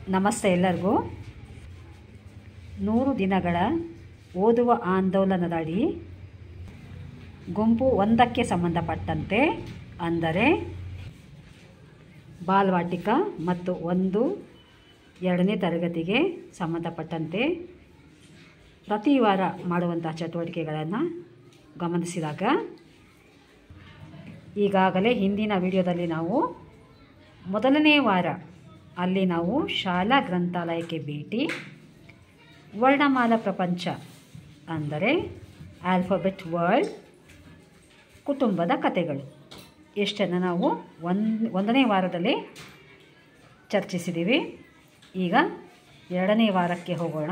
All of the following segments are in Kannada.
ನಮಸ್ತೆ ಎಲ್ಲರಿಗೂ ನೂರು ದಿನಗಳ ಓದುವ ಆಂದೋಲನದ ಅಡಿ ಗುಂಪು ಒಂದಕ್ಕೆ ಸಂಬಂಧಪಟ್ಟಂತೆ ಅಂದರೆ ಬಾಲ್ವಾಟಿಕ ಮತ್ತು ಒಂದು ಎರಡನೇ ತರಗತಿಗೆ ಸಂಬಂಧಪಟ್ಟಂತೆ ಪ್ರತಿ ವಾರ ಮಾಡುವಂಥ ಚಟುವಟಿಕೆಗಳನ್ನು ಗಮನಿಸಿದಾಗ ಈಗಾಗಲೇ ಹಿಂದಿನ ವಿಡಿಯೋದಲ್ಲಿ ನಾವು ಮೊದಲನೇ ವಾರ ಅಲ್ಲಿ ನಾವು ಶಾಲಾ ಗ್ರಂಥಾಲಯಕ್ಕೆ ಭೇಟಿ ವರ್ಣಮಾಲ ಪ್ರಪಂಚ ಅಂದರೆ ಆಲ್ಫಾಬೆಟ್ ವರ್ಲ್ಡ್ ಕುಟುಂಬದ ಕಥೆಗಳು ಎಷ್ಟನ್ನು ನಾವು ಒಂದು ಒಂದನೇ ವಾರದಲ್ಲಿ ಚರ್ಚಿಸಿದ್ದೀವಿ ಈಗ ಎರಡನೇ ವಾರಕ್ಕೆ ಹೋಗೋಣ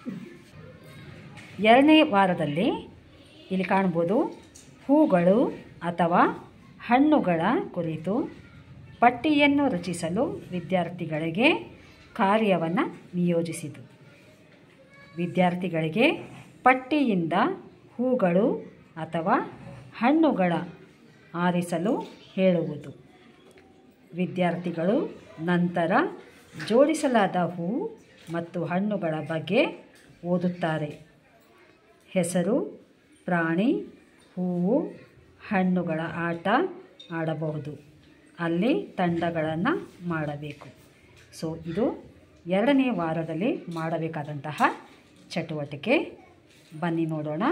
ಎರಡನೇ ವಾರದಲ್ಲಿ ಇಲ್ಲಿ ಕಾಣ್ಬೋದು ಹೂಗಳು ಅಥವಾ ಹಣ್ಣುಗಳ ಕುರಿತು ಪಟ್ಟಿಯನ್ನು ರಚಿಸಲು ವಿದ್ಯಾರ್ಥಿಗಳಿಗೆ ಕಾರ್ಯವನ್ನು ನಿಯೋಜಿಸಿತು ವಿದ್ಯಾರ್ಥಿಗಳಿಗೆ ಪಟ್ಟಿಯಿಂದ ಹೂಗಳು ಅಥವಾ ಹಣ್ಣುಗಳ ಆರಿಸಲು ಹೇಳುವುದು ವಿದ್ಯಾರ್ಥಿಗಳು ನಂತರ ಜೋಡಿಸಲಾದ ಹೂ ಮತ್ತು ಹಣ್ಣುಗಳ ಬಗ್ಗೆ ಓದುತ್ತಾರೆ ಹೆಸರು ಪ್ರಾಣಿ ಹೂವು ಹಣ್ಣುಗಳ ಆಟ ಆಡಬಹುದು ಅಲ್ಲಿ ತಂಡಗಳನ್ನು ಮಾಡಬೇಕು ಸೊ ಇದು ಎರಡನೇ ವಾರದಲ್ಲಿ ಮಾಡಬೇಕಾದಂತಹ ಚಟುವಟಿಕೆ ಬನ್ನಿ ನೋಡೋಣ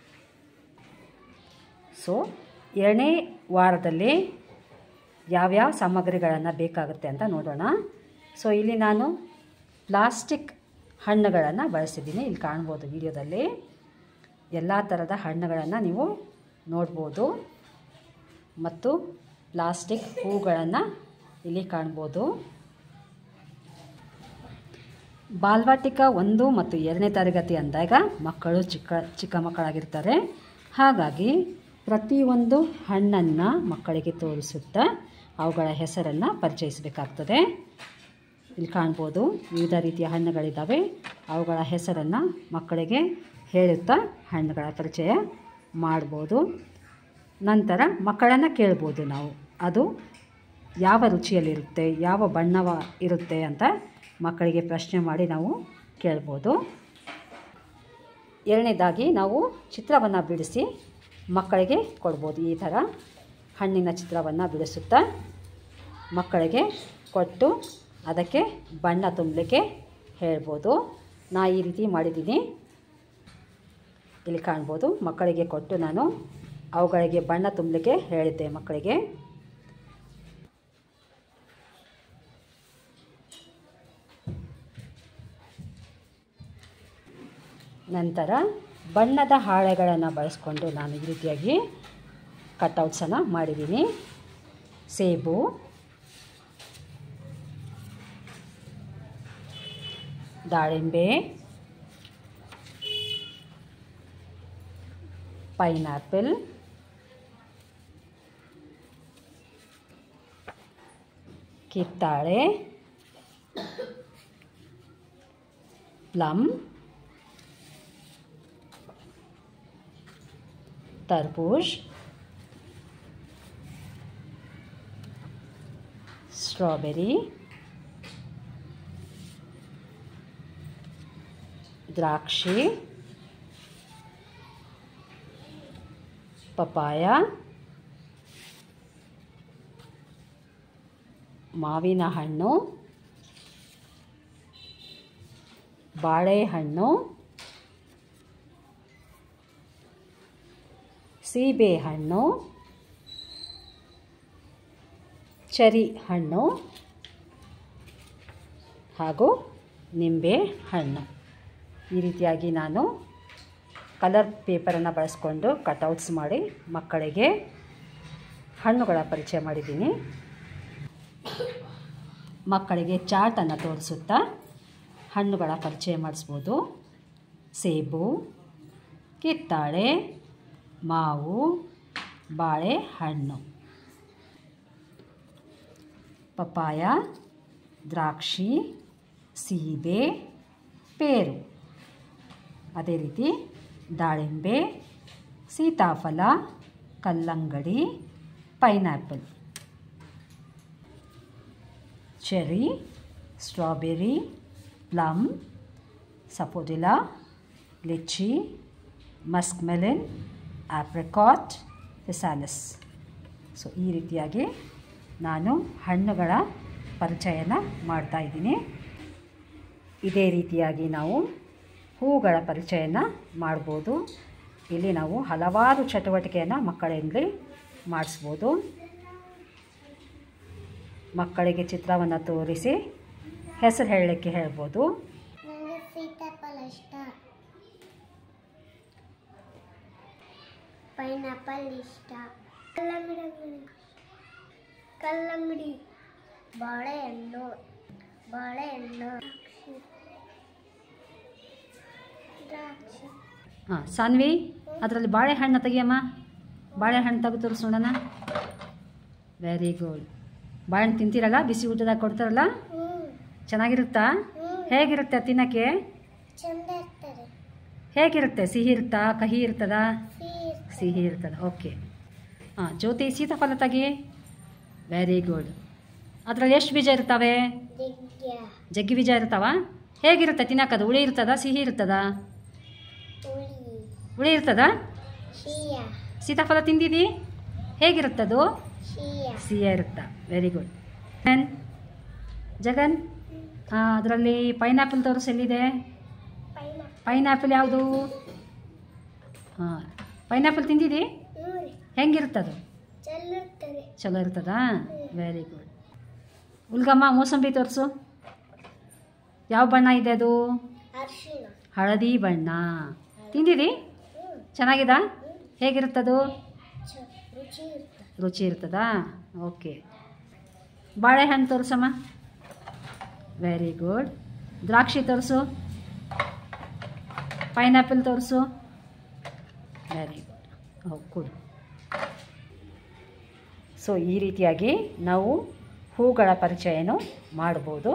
ಸೊ ಎರಡನೇ ವಾರದಲ್ಲಿ ಯಾವ್ಯಾವ ಸಾಮಗ್ರಿಗಳನ್ನು ಬೇಕಾಗುತ್ತೆ ಅಂತ ನೋಡೋಣ ಸೊ ಇಲ್ಲಿ ನಾನು ಪ್ಲಾಸ್ಟಿಕ್ ಹಣ್ಣುಗಳನ್ನು ಬಳಸಿದ್ದೀನಿ ಇಲ್ಲಿ ಕಾಣ್ಬೋದು ವಿಡಿಯೋದಲ್ಲಿ ಎಲ್ಲ ಥರದ ಹಣ್ಣುಗಳನ್ನು ನೀವು ನೋಡ್ಬೋದು ಮತ್ತು ಪ್ಲಾಸ್ಟಿಕ್ ಹೂಗಳನ್ನು ಇಲ್ಲಿ ಕಾಣ್ಬೋದು ಬಾಲ್ವಾಟಿಕ ಒಂದು ಮತ್ತು ಎರಡನೇ ತರಗತಿ ಅಂದಾಗ ಮಕ್ಕಳು ಚಿಕ್ಕ ಚಿಕ್ಕ ಮಕ್ಕಳಾಗಿರ್ತಾರೆ ಹಾಗಾಗಿ ಪ್ರತಿಯೊಂದು ಹಣ್ಣನ್ನು ಮಕ್ಕಳಿಗೆ ತೋರಿಸುತ್ತಾ ಅವುಗಳ ಹೆಸರನ್ನು ಪರಿಚಯಿಸಬೇಕಾಗ್ತದೆ ಇಲ್ಲಿ ಕಾಣ್ಬೋದು ವಿವಿಧ ರೀತಿಯ ಹಣ್ಣುಗಳಿದ್ದಾವೆ ಅವುಗಳ ಹೆಸರನ್ನು ಮಕ್ಕಳಿಗೆ ಹೇಳುತ್ತಾ ಹಣ್ಣುಗಳ ಪರಿಚಯ ಮಾಡ್ಬೋದು ನಂತರ ಮಕ್ಕಳನ್ನು ಕೇಳ್ಬೋದು ನಾವು ಅದು ಯಾವ ರುಚಿಯಲ್ಲಿರುತ್ತೆ ಯಾವ ಬಣ್ಣವ ಇರುತ್ತೆ ಅಂತ ಮಕ್ಕಳಿಗೆ ಪ್ರಶ್ನೆ ಮಾಡಿ ನಾವು ಕೇಳ್ಬೋದು ಎರಡನೇದಾಗಿ ನಾವು ಚಿತ್ರವನ್ನು ಬಿಡಿಸಿ ಮಕ್ಕಳಿಗೆ ಕೊಡ್ಬೋದು ಈ ಥರ ಹಣ್ಣಿನ ಚಿತ್ರವನ್ನು ಬಿಡಿಸುತ್ತಾ ಮಕ್ಕಳಿಗೆ ಕೊಟ್ಟು ಅದಕ್ಕೆ ಬಣ್ಣ ತುಂಬಲಿಕ್ಕೆ ಹೇಳ್ಬೋದು ನಾ ಈ ರೀತಿ ಮಾಡಿದ್ದೀನಿ ಇಲ್ಲಿ ಕಾಣ್ಬೋದು ಮಕ್ಕಳಿಗೆ ಕೊಟ್ಟು ನಾನು ಅವುಗಳಿಗೆ ಬಣ್ಣ ತುಂಬಲಿಕ್ಕೆ ಹೇಳಿದ್ದೆ ಮಕ್ಕಳಿಗೆ ನಂತರ ಬಣ್ಣದ ಹಾಳೆಗಳನ್ನು ಬಳಸ್ಕೊಂಡು ನಾನು ಈ ರೀತಿಯಾಗಿ ಕಟ್ಔಟ್ಸನ್ನು ಮಾಡಿದ್ದೀನಿ ಸೇಬು ದಾಳಿಂಬೆ ಪೈನಾಪಲ್ ಕಿತ್ತಾಳೆ ಪ್ಲಮ್ तरबूज स्ट्रॉबेरी द्राक्षी ಪಪಾಯ ಮಾವಿನ ಹಣ್ಣು ಬಾಳೆಹಣ್ಣು ಸೀಬೆಹಣ್ಣು ಚರಿ ಹಣ್ಣು ಹಾಗೂ ನಿಂಬೆ ಹಣ್ಣು ಈ ರೀತಿಯಾಗಿ ನಾನು ಕಲರ್ ಪೇಪರನ್ನು ಬಳಸ್ಕೊಂಡು ಕಟೌಟ್ಸ್ ಮಾಡಿ ಮಕ್ಕಳಿಗೆ ಹಣ್ಣುಗಳ ಪರಿಚಯ ಮಾಡಿದ್ದೀನಿ ಮಕ್ಕಳಿಗೆ ಚಾಟನ್ನು ತೋರಿಸುತ್ತಾ ಹಣ್ಣುಗಳ ಪರಿಚಯ ಮಾಡಿಸ್ಬೋದು ಸೇಬು ಕಿತ್ತಾಳೆ ಮಾವು ಬಾಳೆಹಣ್ಣು ಪಪಾಯ ದ್ರಾಕ್ಷಿ ಸೀಬೆ ಪೇರು ಅದೇ ರೀತಿ ದಾಳಿಂಬೆ ಸೀತಾಫಲ ಕಲ್ಲಂಗಡಿ pineapple cherry strawberry plum sapodilla lychee musk melon apricot physalis so ಈ ರೀತಿಯಾಗಿ ನಾನು ಹಣ್ಣುಗಳ ಪರಿಚಯನ ಮಾಡ್ತಾ ಇದ್ದೀನಿ ಇದೇ ರೀತಿಯಾಗಿ ನಾವು ಹೂಗಳ ಪರಿಚಯನ ಮಾಡ್ಬೋದು ಇಲ್ಲಿ ನಾವು ಹಲವಾರು ಚಟುವಟಿಕೆಯನ್ನು ಮಕ್ಕಳಿಂದ ಮಾಡಿಸ್ಬೋದು ಮಕ್ಕಳಿಗೆ ಚಿತ್ರವನ್ನು ತೋರಿಸಿ ಹೆಸರು ಹೇಳಲಿಕ್ಕೆ ಹೇಳ್ಬೋದು ನನಗೆ ಸೀತಾಫಲ ಇಷ್ಟ ಪೈನಾಪಲ್ ಇಷ್ಟ ಕಲ್ಲಂಗಡಿ ಕಲ್ಲಂಗಡಿ ಬಾಳೆಹಣ್ಣು ಬಾಳೆಹಣ್ಣು ದ್ರಾಕ್ಷಿ ಹಾಂ ಸಾನ್ವಿ ಅದರಲ್ಲಿ ಬಾಳೆಹಣ್ಣು ತೆಗಿಯಮ್ಮ ಬಾಳೆಹಣ್ಣು ತೆಗೆದು ತೋರಿಸೋಣ ವೆರಿ ಗುಡ್ ಬಾಳೆಹಣ್ಣು ತಿಂತೀರಲ್ಲ ಬಿಸಿ ಊಟದಾಗ ಕೊಡ್ತಾರಲ್ಲ ಹ್ಞೂ ಚೆನ್ನಾಗಿರುತ್ತಾ ಹ್ಞೂ ಹೇಗಿರುತ್ತೆ ತಿನ್ನೋಕ್ಕೆ ಚಂದ ಇರ್ತಾರೆ ಹೇಗಿರುತ್ತೆ ಸಿಹಿ ಇರುತ್ತಾ ಕಹಿ ಇರ್ತದಾ ಸಿಹಿ ಇರ್ತದೆ ಸಿಹಿ ಇರ್ತದೆ ಓಕೆ ಹಾಂ ಜ್ಯೋತಿ ಸೀತಾಫಲ ತೆಗಿ ವೆರಿ ಗುಡ್ ಅದರಲ್ಲಿ ಎಷ್ಟು ಬೀಜ ಇರ್ತವೆ ದಿಗ್ಯ ಜಗ್ಗಿ ಬೀಜ ಇರ್ತಾವ ಹೇಗಿರುತ್ತೆ ತಿನ್ನಕ್ಕದು ಹುಳಿ ಇರ್ತದ ಸಿಹಿ ಇರ್ತದ ಹುಳಿ ಹುಳಿ ಇರ್ತದ ಶಿಯ ಸೀತಾಫಲ ತಿಂದಿದಿ ಹೇಗಿರುತ್ತದು ಶಿಯ ಸಿಹಿ ಇರುತ್ತಾ ವೆರಿ ಗುಡ್ ಜಗನ್ ಜಗನ್ ಅದರಲ್ಲಿ ಪೈನಾಪಲ್ ತೋರಿಸಿ ಎಲ್ಲಿದೆ ಪೈನಾ ಪೈನಾಪಲ್ ಯಾವುದು ಹಾಂ ಪೈನಾಪಲ್ ತಿಂದಿದಿ ನೋಡಿ ಹೆಂಗಿರ್ತದು ಚೆಲ್ಲಿರ್ತದೆ ಚಲೋ ಇರ್ತದಾ ವೆರಿ ಗುಡ್ ಉಲ್ಗಮ್ಮ ಮೂಸಂಬಿ ತೋರಿಸು ಯಾವ ಬಣ್ಣ ಇದೆ ಅದು ಅರಿಶಿಣ ಹಳದಿ ಬಣ್ಣ ತಿಂದಿರಿ ಹ್ಞೂ ಚೆನ್ನಾಗಿದಾ ಹೇಗಿರುತ್ತದು ಚ ರುಚಿ ಇರ್ತದೆ ರುಚಿ ಇರ್ತದಾ ಓಕೆ ಬಾಳೆಹಣ್ಣು ತೋರಿಸಮ್ಮ ವೆರಿ ಗುಡ್ ದ್ರಾಕ್ಷಿ ತೋರಿಸು ಪೈನಾಪಲ್ ತೋರಿಸು very good oh good so ಈ ರೀತಿಯಾಗಿ ನಾವು ಹೂಗಳ ಪರಿಚಯನೂ ಮಾಡ್ಬೋದು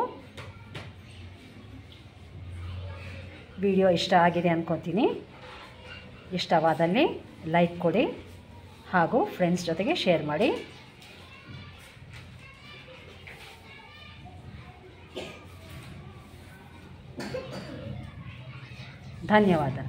ವಿಡಿಯೋ ಇಷ್ಟ ಆಗಿದೆ ಅಂದ್ಕೊತೀನಿ ಇಷ್ಟವಾದಲ್ಲಿ ಲೈಕ್ ಕೊಡಿ ಹಾಗೂ ಫ್ರೆಂಡ್ಸ್ ಜೊತೆಗೆ ಶೇರ್ ಮಾಡಿ ಧನ್ಯವಾದ